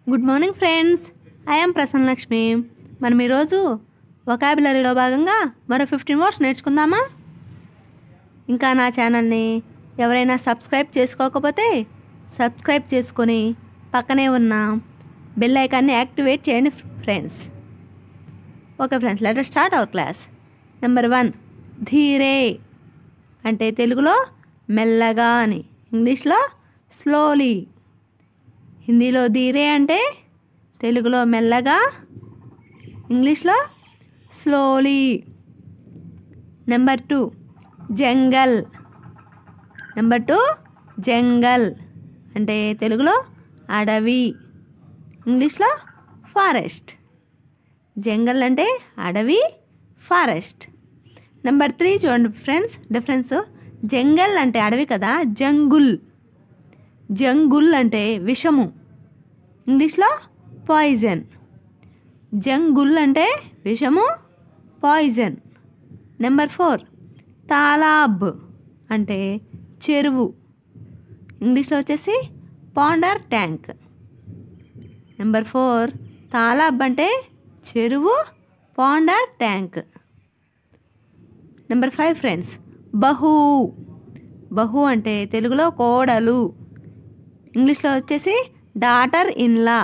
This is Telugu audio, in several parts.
good morning friends I'm Prasanna Lakshmi మనం ఈరోజు వొకాబులరీలో భాగంగా మరో ఫిఫ్టీన్ వర్డ్స్ నేర్చుకుందామా ఇంకా నా ఛానల్ని ఎవరైనా సబ్స్క్రైబ్ చేసుకోకపోతే సబ్స్క్రైబ్ చేసుకొని పక్కనే ఉన్న బెల్ ఐకాన్ని యాక్టివేట్ చేయండి friends okay friends let's start our class number one ధీరే అంటే తెలుగులో మెల్లగా అని ఇంగ్లీష్లో స్లోలీ హిందీలో ధీరే అంటే తెలుగులో మెల్లగా ఇంగ్లీష్లో స్లోలీ నెంబర్ టూ జంగల్ నెంబర్ టూ జంగల్ అంటే తెలుగులో అడవి ఇంగ్లీష్లో ఫారెస్ట్ జంగల్ అంటే అడవి ఫారెస్ట్ నెంబర్ త్రీ చూడండి ఫ్రెండ్స్ డిఫరెన్స్ జంగల్ అంటే అడవి కదా జంగుల్ జంగుల్ అంటే విషము ఇంగ్లీష్లో పాయిజన్ జంగుల్ అంటే విషము పాయిజన్ నెంబర్ ఫోర్ తాలాబ్ అంటే చెరువు ఇంగ్లీష్లో వచ్చేసి పాండర్ ట్యాంక్ నెంబర్ ఫోర్ తాలాబ్ అంటే చెరువు pond or tank number five friends బహు బహు అంటే తెలుగులో కోడలు ఇంగ్లీష్లో వచ్చేసి డాటర్ ఇన్లా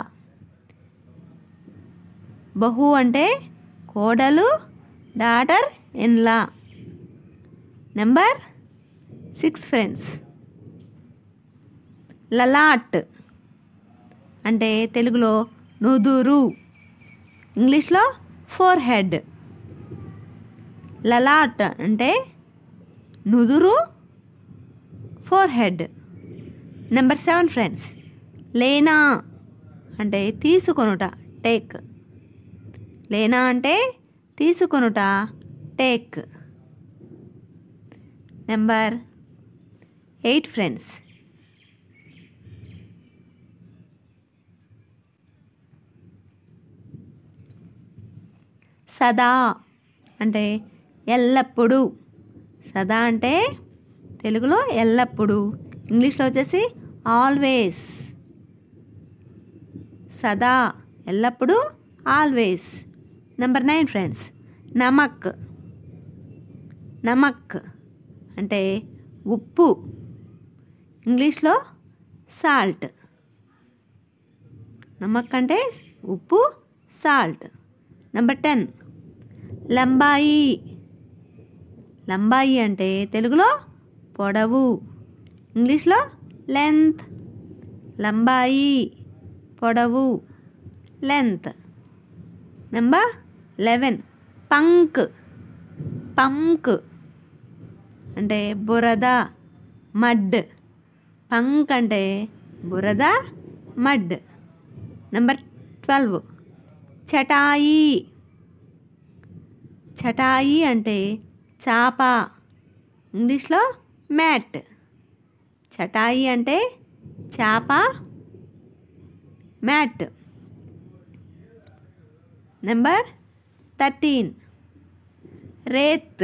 బహు అంటే కోడలు daughter in law number six friends లలాట్ అంటే తెలుగులో నుదురు ఇంగ్లీష్లో ఫోర్ హెడ్ లలాట్ అంటే నుదురు forehead number seven friends లేనా అంటే తీసుకొనుట టేక్ లేనా అంటే తీసుకొనుట టేక్ నెంబర్ ఎయిట్ ఫ్రెండ్స్ సదా అంటే ఎల్లప్పుడూ సదా అంటే తెలుగులో ఎల్లప్పుడూ ఇంగ్లీష్లో వచ్చేసి ఆల్వేస్ సదా ఎల్లప్పుడూ ఆల్వేస్ నెంబర్ నైన్ ఫ్రెండ్స్ నమక్ నమక్ అంటే ఉప్పు ఇంగ్లీష్లో సాల్ట్ నమక్ అంటే ఉప్పు సాల్ట్ నెంబర్ టెన్ లంబాయి లంబాయి అంటే తెలుగులో పొడవు ఇంగ్లీష్లో లెంత్ లంబాయి పొడవు లెంత్ నెంబర్ లెవెన్ పంక్ పంక్ అంటే బురద మడ్ పంక్ అంటే బురద మడ్ నెంబర్ ట్వెల్వ్ చటాయి చటాయి అంటే చాప ఇంగ్లీష్లో మ్యాట్ చటాయి అంటే చాప మ్యాట్ నెంబర్ థర్టీన్ రేత్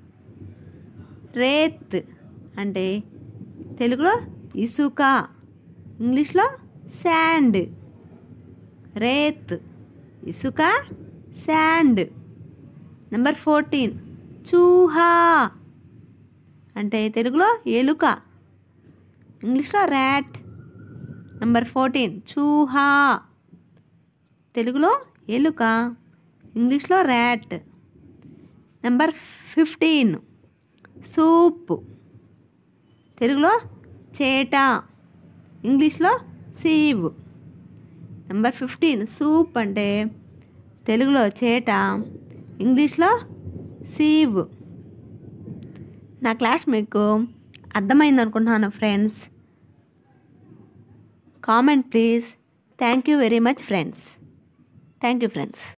రేత్ అంటే తెలుగులో ఇసుక ఇంగ్లీష్లో శాండ్ రేత్ ఇసుక శాండ్ నెంబర్ ఫోర్టీన్ చూహా అంటే తెలుగులో ఎలుక ఇంగ్లీష్లో ర్యాట్ నెంబర్ ఫోర్టీన్ చూహా తెలుగులో ఎలుక ఇంగ్లీష్లో ర్యాట్ నెంబర్ ఫిఫ్టీన్ సూప్ తెలుగులో చేట ఇంగ్లీష్లో సీవ్ నెంబర్ ఫిఫ్టీన్ సూప్ అంటే తెలుగులో చేట ఇంగ్లీష్లో సీవ్ నా క్లాస్ మీకు అర్థమైంది అనుకుంటున్నాను friends comment please thank you very much friends thank you friends